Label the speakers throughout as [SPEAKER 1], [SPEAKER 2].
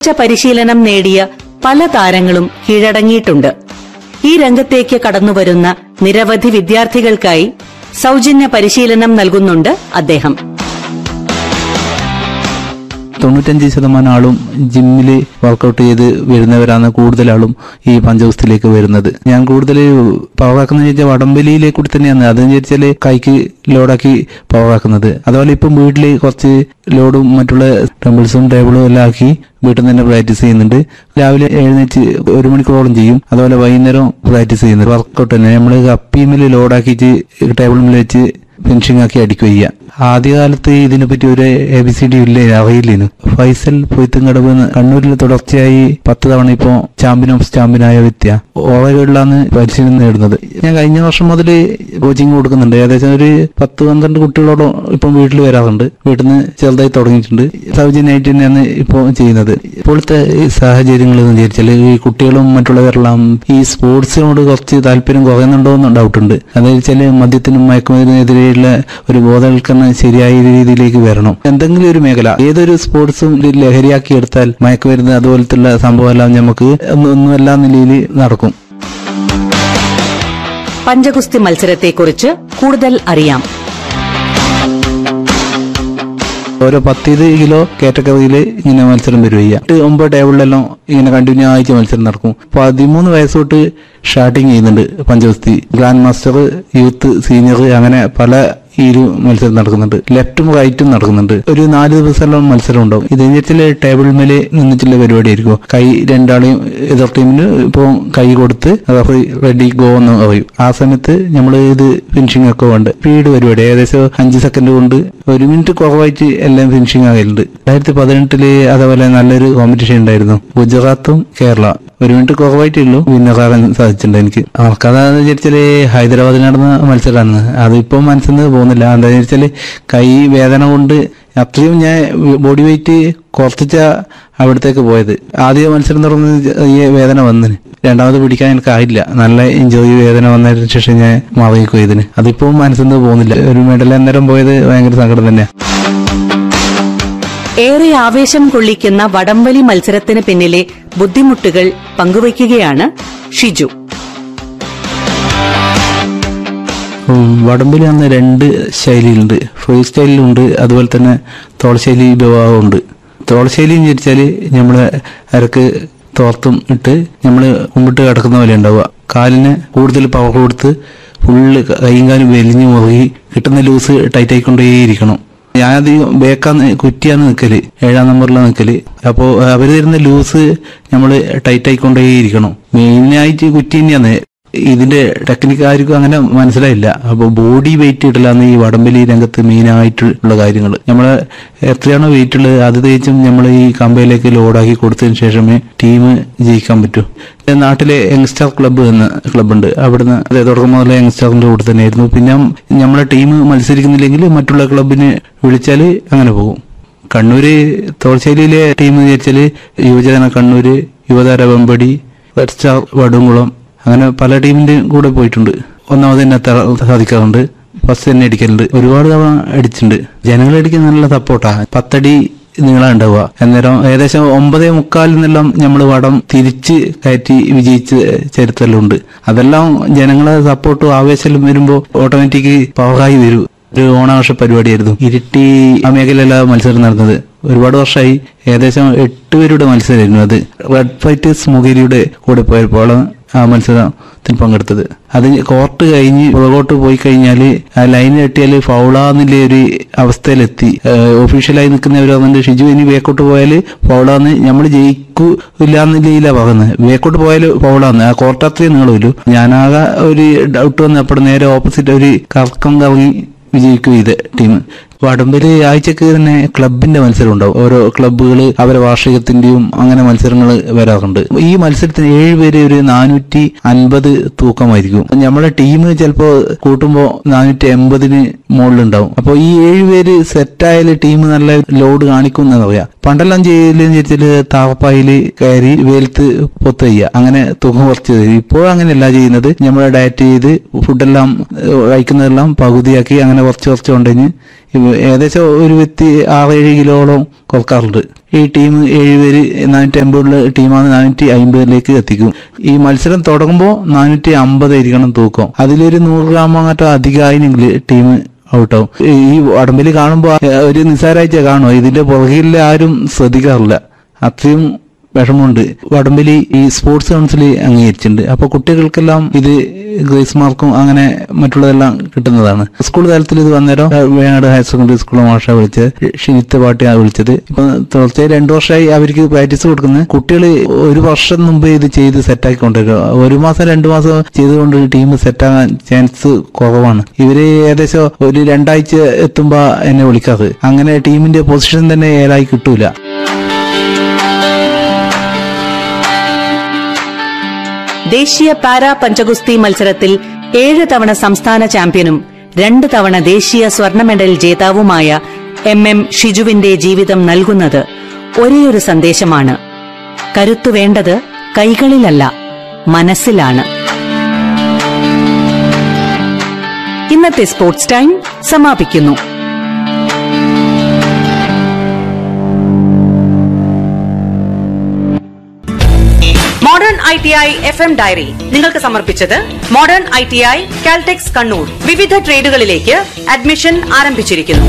[SPEAKER 1] മികച്ച പരിശീലനം നേടിയ പല താരങ്ങളും കീഴടങ്ങിയിട്ടുണ്ട് ഈ രംഗത്തേക്ക് കടന്നുവരുന്ന നിരവധി വിദ്യാർത്ഥികൾക്കായി സൗജന്യ പരിശീലനം നൽകുന്നുണ്ട് അദ്ദേഹം
[SPEAKER 2] തൊണ്ണൂറ്റഞ്ച് ശതമാനം ആളും ജിമ്മിൽ വർക്കൗട്ട് ചെയ്ത് വരുന്നവരാണ് കൂടുതൽ ആളും ഈ പഞ്ചഗുസ്തിയിലേക്ക് വരുന്നത് ഞാൻ കൂടുതൽ പവറാക്കുന്ന ചോദിച്ചാൽ വടംവലിയിലെ കൂടി തന്നെയാണ് അതെന്ന് ചോദിച്ചാൽ കൈക്ക് ലോഡാക്കി പവറാക്കുന്നത് അതുപോലെ ഇപ്പം വീട്ടിൽ കുറച്ച് ലോഡും മറ്റുള്ള ടെമ്പിൾസും ടേബിളും എല്ലാം ആക്കി വീട്ടിൽ നിന്ന് തന്നെ പ്രാക്ടീസ് ചെയ്യുന്നുണ്ട് രാവിലെ എഴുന്നേറ്റ് ഒരു മണിക്കൂറോളം ചെയ്യും അതുപോലെ വൈകുന്നേരം പ്രാക്ടീസ് ചെയ്യുന്നുണ്ട് വർക്കൗട്ട് തന്നെ നമ്മൾ കപ്പിമിൽ ലോഡാക്കിയിട്ട് ടേബിളിൽ വെച്ച് ഫിനിഷിംഗ് ആക്കി അടിക്കുക ചെയ്യുക ആദ്യകാലത്ത് ഇതിനെപ്പറ്റി ഒരു എ ബി സി ഡി ഇല്ലേ അറിയില്ലേനു ഫൈസൽ പൊയ്ത്തുംകടവ് എന്ന് കണ്ണൂരിൽ തുടർച്ചയായി പത്ത് തവണ ഇപ്പോൾ ചാമ്പ്യൻ ഓഫ് ചാമ്പ്യനായ വ്യക്തിയ ഓറകളിലാണ് പരിശീലനം നേടുന്നത് ഞാൻ കഴിഞ്ഞ വർഷം മുതൽ കോച്ചിങ് കൊടുക്കുന്നുണ്ട് ഏകദേശം ഒരു പത്ത് പന്ത്രണ്ട് കുട്ടികളോളം ഇപ്പം വീട്ടിൽ വരാറുണ്ട് വീട്ടിൽ നിന്ന് ചെറുതായി തുടങ്ങിയിട്ടുണ്ട് സൗജന്യമായിട്ട് തന്നെയാണ് ഇപ്പോൾ ചെയ്യുന്നത് ഇപ്പോഴത്തെ ഈ സാഹചര്യങ്ങൾ എന്ന് വിചാരിച്ചാൽ ഈ കുട്ടികളും മറ്റുള്ളവരെല്ലാം ഈ സ്പോർട്സിനോട് കുറച്ച് താല്പര്യം കുറയുന്നുണ്ടോ എന്ന് ഡൗട്ടുണ്ട് അതെന്ന് വെച്ചാൽ മദ്യത്തിനും മയക്കുമരുന്നിനെതിരെയുള്ള ഒരു ബോധവൽക്കരണം ശരിയായ രീതിയിലേക്ക് വരണം എന്തെങ്കിലും ഒരു മേഖല ഏതൊരു സ്പോർട്സും ഒരു ലഹരിയാക്കി എടുത്താൽ മയക്കുമരുന്ന് അതുപോലത്തുള്ള സംഭവമെല്ലാം നമുക്ക് ഒന്നും ഒന്നുമല്ല നിലയിൽ നടക്കും
[SPEAKER 1] പഞ്ചഗുസ്തി മത്സരത്തെക്കുറിച്ച് കൂടുതൽ അറിയാം
[SPEAKER 2] ഓരോ പത്തിത് കിലോ കാറ്റഗറിയിൽ ഇങ്ങനെ മത്സരം വരിക എട്ട് ഒമ്പത് ടേബിളിലെല്ലാം ഇങ്ങനെ കണ്ടിന്യൂ ആയിട്ട് മത്സരം നടക്കും പതിമൂന്ന് വയസ്സ് തൊട്ട് സ്റ്റാർട്ടിങ് ചെയ്യുന്നുണ്ട് പഞ്ചവസ്തി ഗ്രാൻഡ് മാസ്റ്റർ യൂത്ത് സീനിയർ അങ്ങനെ പല ഈ ഒരു മത്സരം നടക്കുന്നുണ്ട് ലെഫ്റ്റും റൈറ്റും നടക്കുന്നുണ്ട് ഒരു നാല് ദിവസമെല്ലാം മത്സരം ഉണ്ടാവും ഇത് കഴിഞ്ഞിട്ടുള്ള ടേബിൾ മേലെ നിന്നിട്ടുള്ള പരിപാടിയായിരിക്കും കൈ രണ്ടാളെയും എതിർ ടീമിന് ഇപ്പോൾ കൈ കൊടുത്ത് റെഡി ഗോ എന്ന് പറയും ആ സമയത്ത് നമ്മൾ ഇത് ഫിനിഷിംഗ് ഒക്കെ ഉണ്ട് സ്പീഡ് പരിപാടി ഏകദേശം അഞ്ച് സെക്കൻഡ് കൊണ്ട് ഒരു മിനിറ്റ് കുറവായിട്ട് എല്ലാം ഫിനിഷിംഗ് ആകലുണ്ട് രണ്ടായിരത്തി പതിനെട്ടില് അതേപോലെ നല്ലൊരു കോമ്പറ്റീഷൻ ഉണ്ടായിരുന്നു ഗുജറാത്തും കേരള ഒരു മിനിറ്റ് കുറവായിട്ടേ ഉള്ളൂ വിന്നറാകാൻ സാധിച്ചിട്ടുണ്ട് എനിക്ക് ആൾക്കതെന്ന് വിചാരിച്ചാല് ഹൈദരാബാദിൽ നടന്ന മത്സരമാണ് അതിപ്പോ മനസ്സിൽ നിന്ന് പോകുന്നില്ല എന്താണെന്ന് വെച്ചാല് കൈ വേദന കൊണ്ട് അത്രയും ഞാൻ ബോഡി വെയിറ്റ് കുറച്ചിച്ച അവിടത്തേക്ക് പോയത് ആദ്യ മത്സരം തുടർന്ന് ഈ വേദന വന്നിന് രണ്ടാമത് പിടിക്കാൻ എനിക്ക് ആയില്ല നല്ല ഇഞ്ചുറി വേദന വന്നതിന് ശേഷം ഞാൻ മറങ്ങിക്കും ഇതിന് അതിപ്പോ മനസ്സിൽ നിന്ന് പോകുന്നില്ല ഒരു മെഡൽ അന്നേരം പോയത് ഭയങ്കര സങ്കടം തന്നെയാണ്
[SPEAKER 1] ഏറെ ആവേശം കൊള്ളിക്കുന്ന വടംവലി മത്സരത്തിന് പിന്നിലെ ബുദ്ധിമുട്ടുകൾ പങ്കുവയ്ക്കുകയാണ് ഷിജു
[SPEAKER 2] വടമ്പിൽ അന്ന് രണ്ട് ശൈലിയുണ്ട് ഫ്രീ സ്റ്റൈലിലുണ്ട് അതുപോലെ തന്നെ തോളശൈലി വിഭാഗമുണ്ട് തോളശൈലി എന്ന് വെച്ചാൽ നമ്മളെ അരക്ക് തോർത്തും ഇട്ട് നമ്മൾ മുമ്പിട്ട് കിടക്കുന്ന പോലെ ഉണ്ടാവുക കാലിന് കൂടുതൽ പവർ കൊടുത്ത് ഫുള്ള് കൈയും കാലും വലിഞ്ഞു മുറുകി കിട്ടുന്ന ലൂസ് ടൈറ്റ് ആയിക്കൊണ്ടേയിരിക്കണം ഞാൻ അധികം ബേക്കാന്ന് കുറ്റിയാന്ന് നിൽക്കല് ഏഴാം നമ്പറിലാണ് നിൽക്കല് അപ്പോൾ അവർ തരുന്ന ലൂസ് നമ്മൾ ടൈറ്റ് ആയിക്കൊണ്ടേയിരിക്കണം മെയിനായിട്ട് കുറ്റി തന്നെയാണ് ഇതിന്റെ ടെക്നിക്ക് ആർക്കും അങ്ങനെ മനസ്സിലായില്ല അപ്പൊ ബോഡി വെയിറ്റ് ഇടലാന്ന് ഈ വടംവലി രംഗത്ത് മെയിൻ ആയിട്ടുള്ള കാര്യങ്ങൾ നമ്മള് എത്രയാണോ വെയിറ്റ് ഉള്ളത് അത് തേച്ചും നമ്മൾ ഈ കമ്പയിലേക്ക് ലോഡാക്കി കൊടുത്തതിന് ശേഷമേ ടീം ജയിക്കാൻ പറ്റൂ നാട്ടിലെ യങ്സ്റ്റർ ക്ലബ്ബ് എന്ന ക്ലബ്ബുണ്ട് അവിടുന്ന് അതെ തുടക്കം മുതലേ യങ്സ്റ്ററിന്റെ കൂടെ തന്നെയായിരുന്നു പിന്നെ നമ്മളെ ടീം മത്സരിക്കുന്നില്ലെങ്കിൽ മറ്റുള്ള ക്ലബിന് വിളിച്ചാൽ അങ്ങനെ പോകും കണ്ണൂര് തോൾശൈലിയിലെ ടീം എന്ന് വെച്ചാല് യുവജന കണ്ണൂര് യുവതാര വെമ്പടി റെഡ് സ്റ്റാർ വടുംകുളം അങ്ങനെ പല ടീമിന്റെയും കൂടെ പോയിട്ടുണ്ട് ഒന്നാമത് തന്നെ എത്താൻ സാധിക്കാറുണ്ട് ഫസ്റ്റ് തന്നെ അടിക്കലുണ്ട് ഒരുപാട് തവണ അടിച്ചിട്ടുണ്ട് ജനങ്ങൾ അടിക്കാൻ നല്ല സപ്പോർട്ടാ പത്തടി നീളം ഉണ്ടാവുക അന്നേരം ഏകദേശം ഒമ്പതേ മുക്കാലിൽ നിന്നെല്ലാം നമ്മൾ വടം തിരിച്ച് കയറ്റി വിജയിച്ച ചരിത്രമെല്ലാം അതെല്ലാം ജനങ്ങളെ സപ്പോർട്ടും ആവേശം വരുമ്പോൾ ഓട്ടോമാറ്റിക് പവറായി വരും ഒരു ഓണാഘോഷ പരിപാടിയായിരുന്നു ഇരിട്ടി ആ മേഖലയിലാണ് മത്സരം നടന്നത് ഒരുപാട് വർഷമായി ഏകദേശം എട്ട് പേരുടെ മത്സരമായിരുന്നു അത് റെഡ് ഫൈറ്റേഴ്സ് മുഖേരിയുടെ കൂടെ പോയപ്പോൾ ആ മത്സരത്തിൽ പങ്കെടുത്തത് അത് കോർട്ട് കഴിഞ്ഞ് പുറകോട്ട് പോയി കഴിഞ്ഞാൽ ആ ലൈൻ കെട്ടിയാൽ ഫൗളാന്നില്ല ഒരു അവസ്ഥയിലെത്തി ഒഫീഷ്യലായി നിൽക്കുന്നവർ പറഞ്ഞിട്ട് ഷിജു ഇനി വേക്കോട്ട് പോയാൽ ഫൗളാന്ന് നമ്മൾ ജയിക്കൂ ഇല്ലാന്നില്ല പറയുന്നത് വേക്കോട്ട് പോയാൽ ഫൗളാന്ന് ആ കോർട്ട് അത്രയും നീളമില്ലു ഞാനാകെ ഒരു ഡൗട്ട് വന്നപ്പോൾ നേരെ ഓപ്പോസിറ്റ് ഒരു കറക്കം കറങ്ങി വിജയിക്കും ഇത് ടീം വടംബല് ആഴ്ചക്ക് തന്നെ ക്ലബിന്റെ മത്സരം ഉണ്ടാവും ഓരോ ക്ലബ്ബുകൾ അവരെ വാർഷികത്തിന്റെയും അങ്ങനെ മത്സരങ്ങൾ വരാറുണ്ട് ഈ മത്സരത്തിന് ഏഴ് പേര് ഒരു നാനൂറ്റി അൻപത് തൂക്കമായിരിക്കും നമ്മുടെ ടീം ചിലപ്പോ കൂട്ടുമ്പോ നാനൂറ്റി എൺപതിന് മുകളിലുണ്ടാവും അപ്പൊ ഈ ഏഴ് പേര് സെറ്റായാല് ടീം നല്ല ലോഡ് കാണിക്കും എന്ന് പറയാം പണ്ടെല്ലാം ചെയ്യലെന്ന് വെച്ചാല് താവപ്പായില് കയറി വെയിലത്ത് പൊത്ത് ചെയ്യുക അങ്ങനെ തൂക്കം കുറച്ച് തരും ഇപ്പോൾ അങ്ങനെയല്ല ചെയ്യുന്നത് നമ്മളെ ഡയറ്റ് ചെയ്ത് ഫുഡെല്ലാം ഏഹ്, കഴിക്കുന്നതെല്ലാം പകുതിയാക്കി അങ്ങനെ കുറച്ച് കുറച്ച് കൊണ്ടുകഴിഞ്ഞ് ഇവ- ഏകദേശം ഒരു വ്യക്തി ആറേഴ് കിലോളം കുറക്കാറുണ്ട് ഈ ടീം ഏഴുപേര് നാനൂറ്റി അമ്പതുള്ള ടീമാണ് നാനൂറ്റി അമ്പതിലേക്ക് എത്തിക്കും ഈ മത്സരം തുടങ്ങുമ്പോൾ നാനൂറ്റി അമ്പതായിരിക്കണം തൂക്കം അതിലൊരു നൂറ് ഗ്രാം അങ്ങോട്ടോ അധികമായെങ്കിൽ ടീം ഔട്ടാവും ഈ വടമ്പിൽ കാണുമ്പോൾ ഒരു നിസ്സാരാഴ്ച കാണുമോ ഇതിന്റെ പുറകിൽ ആരും ശ്രദ്ധിക്കാറില്ല അത്രയും വിഷമമുണ്ട് വടംവലി ഈ സ്പോർട്സ് കൗൺസിൽ അംഗീകരിച്ചിട്ടുണ്ട് അപ്പൊ കുട്ടികൾക്കെല്ലാം ഇത് ഗ്രേസ് മാർക്കും അങ്ങനെ മറ്റുള്ളതെല്ലാം കിട്ടുന്നതാണ് സ്കൂൾ തലത്തിൽ ഇത് വന്നേരം വേങ്ങാട് ഹയർ സെക്കൻഡറി സ്കൂൾ മാഷ വിളിച്ചത് ഷിനിത്ത് പാട്ടിയാണ് വിളിച്ചത് ഇപ്പൊ തുടർച്ചയായി രണ്ടു വർഷമായി അവർക്ക് പ്രാക്ടീസ് കൊടുക്കുന്നത് കുട്ടികൾ ഒരു വർഷം മുമ്പ് ഇത് ചെയ്ത് സെറ്റാക്കി കൊണ്ടുവരിക ഒരു മാസം രണ്ടു മാസം ചെയ്തുകൊണ്ട് ടീം സെറ്റാകാൻ ചാൻസ് കുറവാണ് ഇവര് ഏകദേശം ഒരു രണ്ടാഴ്ച എത്തുമ്പോ എന്നെ വിളിക്കാറ് അങ്ങനെ ടീമിന്റെ പൊസിഷൻ തന്നെ ഏലായി കിട്ടൂല
[SPEAKER 1] ദേശീയ പാരാ പഞ്ചഗുസ്തി മത്സരത്തിൽ ഏഴ് തവണ സംസ്ഥാന ചാമ്പ്യനും രണ്ട് തവണ ദേശീയ സ്വർണ്ണ മെഡൽ ജേതാവുമായ എം എം ഷിജുവിന്റെ ജീവിതം നൽകുന്നത് ഒരേയൊരു സന്ദേശമാണ് കരുത്തു വേണ്ടത് കൈകളിലല്ല മനസ്സിലാണ് ഇന്നത്തെ സ്പോർട്സ് ടൈം സമാപിക്കുന്നു modern I T I F M diary നിങ്ങൾക്ക് സമർപ്പിച്ചത് modern I T I Caltex Kannur വിവിധ ട്രേഡുകളിലേക്ക് അഡ്മിഷൻ ആരംഭിച്ചിരിക്കുന്നു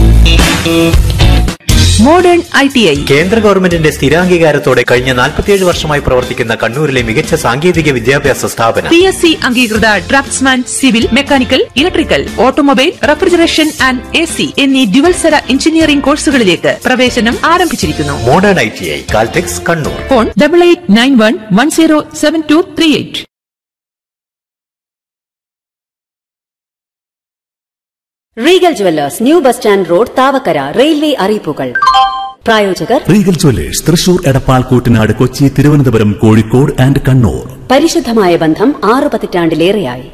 [SPEAKER 3] മോഡേൺ ഐ ടി ഐ
[SPEAKER 4] കേന്ദ്ര ഗവൺമെന്റിന്റെ സ്ഥിരാംഗീകാരത്തോടെ കഴിഞ്ഞ 47 വർഷമായി പ്രവർത്തിക്കുന്ന കണ്ണൂരിലെ മികച്ച സാങ്കേതിക വിദ്യാഭ്യാസ സ്ഥാപനം
[SPEAKER 3] പി എസ് സി അംഗീകൃത draughtsman civil mechanical electrical automobile refrigeration and A C എന്നീ ഡ്യുവൽസര എഞ്ചിനീയറിംഗ് കോഴ്സുകളിലേക്ക് പ്രവേശനം ആരംഭിച്ചിരിക്കുന്നു
[SPEAKER 4] modern I T I Caltex Kannur
[SPEAKER 3] phone double eight nine one one zero seven two three eight
[SPEAKER 5] Regal jewellers new bus stand road Thavakkara railway അറിയിപ്പുകൾ പ്രായോജകർ
[SPEAKER 6] Regal jewellers Thrissur Edappal Koottanad Kochi Thiruvananthapuram Kozhikode and Kannur
[SPEAKER 5] പരിശുദ്ധമായ ബന്ധം ആറു പതിറ്റാണ്ടിലേറെയായി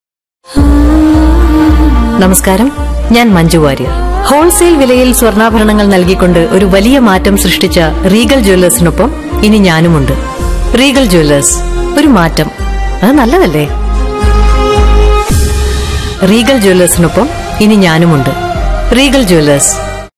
[SPEAKER 7] നമസ്കാരം ഞാൻ മഞ്ജു വാര്യർ ഹോൾസെയിൽ വിലയിൽ സ്വർണ്ണാഭരണങ്ങൾ നൽകിക്കൊണ്ട് ഒരു വലിയ മാറ്റം സൃഷ്ടിച്ച റീഗൽ ജ്വല്ലേഴ്സിനൊപ്പം ഇനി ഞാനുമുണ്ട് റീഗൽ ജ്വല്ലേഴ്സ് ഒരു മാറ്റം അത് നല്ലതല്ലേ റീഗൽ ജ്വല്ലേഴ്സിനൊപ്പം ഇനി ഞാനുമുണ്ട് Regal jewellers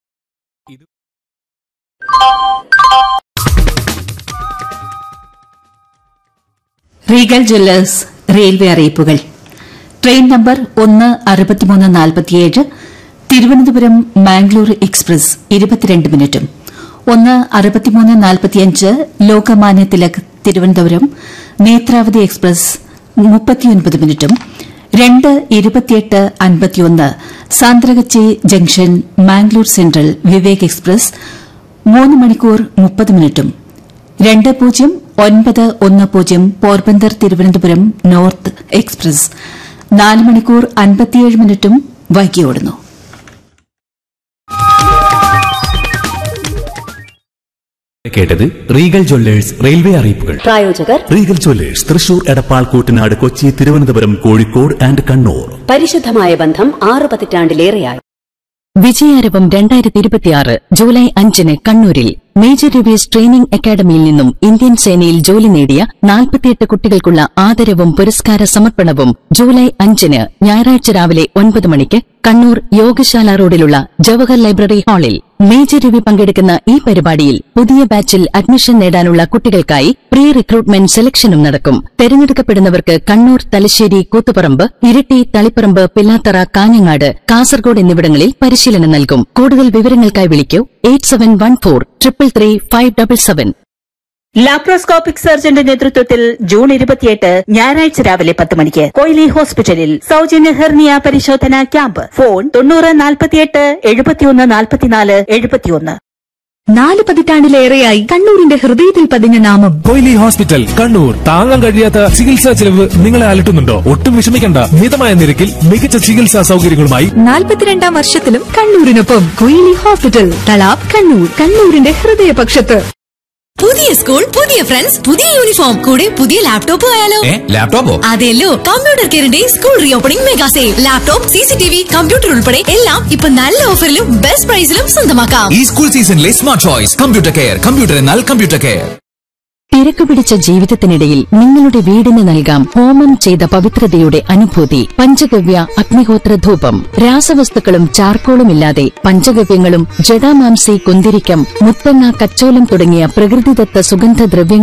[SPEAKER 8] Regal jewellers railway അറിയിപ്പുകൾ ട്രെയിൻ നമ്പർ ഒന്ന് അറുപത്തിമൂന്ന് നാൽപ്പത്തിയേഴ് തിരുവനന്തപുരം മാംഗ്ലൂർ എക്സ്പ്രസ് ഇരുപത്തിരണ്ട് മിനിറ്റും ഒന്ന് അറുപത്തിമൂന്ന് നാൽപ്പത്തിയഞ്ച് ലോകമാന്യ തിലക് തിരുവനന്തപുരം നേത്രാവതി എക്സ്പ്രസ് മുപ്പത്തിയൊൻപത് മിനിറ്റും രണ്ട് ഇരുപത്തിയെട്ട് അൻപത്തിയൊന്ന് Santragachi junction Mangalore central Vivek express മൂന്ന് മണിക്കൂർ മുപ്പത് മിനിറ്റും രണ്ട് പൂജ്യം ഒൻപത് ഒന്ന് പൂജ്യം പോർബന്ദർ തിരുവനന്തപുരം നോർത്ത് എക്സ്പ്രസ് നാല് മണിക്കൂർ അൻപത്തിയേഴ് മിനിറ്റും വൈകിയോടുന്നു
[SPEAKER 6] കേട്ടത് റീഗൽ ജ്വല്ലേഴ്സ് റെയിൽവേ അറിയിപ്പുകൾ
[SPEAKER 5] പ്രായോജകർ
[SPEAKER 6] Regal jewellers Thrissur Edappal Koottanad Kochi Thiruvananthapuram Kozhikode and Kannur
[SPEAKER 5] പരിശുദ്ധമായ ബന്ധം ആറു പതിറ്റാണ്ടിലേറെയായി
[SPEAKER 7] വിജയാരവം രണ്ടായിരത്തി ഇരുപത്തിയാറ് ജൂലൈ അഞ്ചിന് കണ്ണൂരിൽ മേജർ രവീസ് ട്രെയിനിംഗ് അക്കാദമിയിൽ നിന്നും ഇന്ത്യൻ സേനയിൽ ജോലി നേടിയ നാൽപ്പത്തിയെട്ട് കുട്ടികൾക്കുള്ള ആദരവും പുരസ്കാര സമർപ്പണവും ജൂലൈ അഞ്ചിന് ഞായറാഴ്ച രാവിലെ ഒൻപത് മണിക്ക് കണ്ണൂർ യോഗശാല റോഡിലുള്ള ജവഹർ ലൈബ്രറി ഹാളിൽ മേജർ രവി പങ്കെടുക്കുന്ന ഈ പരിപാടിയിൽ പുതിയ ബാച്ചിൽ അഡ്മിഷൻ നേടാനുള്ള കുട്ടികൾക്കായി പ്രീ റിക്രൂട്ട്മെന്റ് സെലക്ഷനും നടക്കും തെരഞ്ഞെടുക്കപ്പെടുന്നവർക്ക് കണ്ണൂർ തലശ്ശേരി കൂത്തുപറമ്പ് ഇരിട്ടി തളിപ്പറമ്പ് പില്ലാത്തറ കാഞ്ഞങ്ങാട് കാസർഗോഡ് എന്നിവിടങ്ങളിൽ പരിശീലനം നൽകും കൂടുതൽ വിവരങ്ങൾക്കായി വിളിക്കൂ eight seven one four triple three five double seven
[SPEAKER 9] laparoscopic സർജന്റെ നേതൃത്വത്തിൽ ജൂൺ ഇരുപത്തിയെട്ട് ഞായറാഴ്ച രാവിലെ പത്ത് മണിക്ക് കൊയിലി ഹോസ്പിറ്റലിൽ സൗജന്യ ഹെർണിയ പരിശോധന ക്യാമ്പ് ഫോൺ തൊണ്ണൂറ് നാൽപ്പത്തിയെട്ട് എഴുപത്തിയൊന്ന് നാൽപ്പത്തിനാല് എഴുപത്തിയൊന്ന്
[SPEAKER 10] നാല് പതിറ്റാണ്ടിലേറെയായി കണ്ണൂരിന്റെ ഹൃദയത്തിൽ പതിഞ്ഞ നാമം
[SPEAKER 11] കൊയിലി ഹോസ്പിറ്റൽ കണ്ണൂർ താങ്ങാൻ കഴിയാത്ത ചികിത്സാ ചെലവ് നിങ്ങളെ അലട്ടുന്നുണ്ടോ ഒട്ടും വിഷമിക്കണ്ട മിതമായ നിരക്കിൽ മികച്ച ചികിത്സാ സൗകര്യങ്ങളുമായി
[SPEAKER 10] നാൽപ്പത്തിരണ്ടാം വർഷത്തിലും കണ്ണൂരിനൊപ്പം കൊയിലി ഹോസ്പിറ്റൽ തലാബ് കണ്ണൂർ കണ്ണൂരിന്റെ ഹൃദയപക്ഷത്ത്
[SPEAKER 12] പുതിയ സ്കൂൾ പുതിയ ഫ്രണ്ട്സ് പുതിയ യൂണിഫോം കൂടെ പുതിയ ലാപ്ടോപ്പ് ആയാലോ
[SPEAKER 11] ലാപ്ടോപ്പോ
[SPEAKER 12] അതെല്ലോ കമ്പ്യൂട്ടർ കെയറിന്റെ school reopening mega sale laptop C C T V computer ഉൾപ്പെടെ എല്ലാം ഇപ്പൊ നല്ല ഓഫറിലും ബെസ്റ്റ് പ്രൈസിലും സ്വന്തമാക്കാം
[SPEAKER 11] ഈ സ്കൂൾ സീസണിലെ smart choice computer care computer എന്നാൽ കമ്പ്യൂട്ടർ കെയർ
[SPEAKER 7] തിരക്ക് പിടിച്ച ജീവിതത്തിനിടയിൽ നിങ്ങളുടെ വീടിന് നൽകാം ഹോമം ചെയ്ത പവിത്രതയുടെ അനുഭൂതി പഞ്ചഗവ്യ അഗ്നിഹോത്ര ധൂപം രാസവസ്തുക്കളും ചാർക്കോളും ഇല്ലാതെ പഞ്ചഗവ്യങ്ങളും ജടാമാംസി കുന്തിരിക്കം മുത്തങ്ങ കച്ചോലം തുടങ്ങിയ പ്രകൃതിദത്ത സുഗന്ധദ്രവ്യങ്ങൾ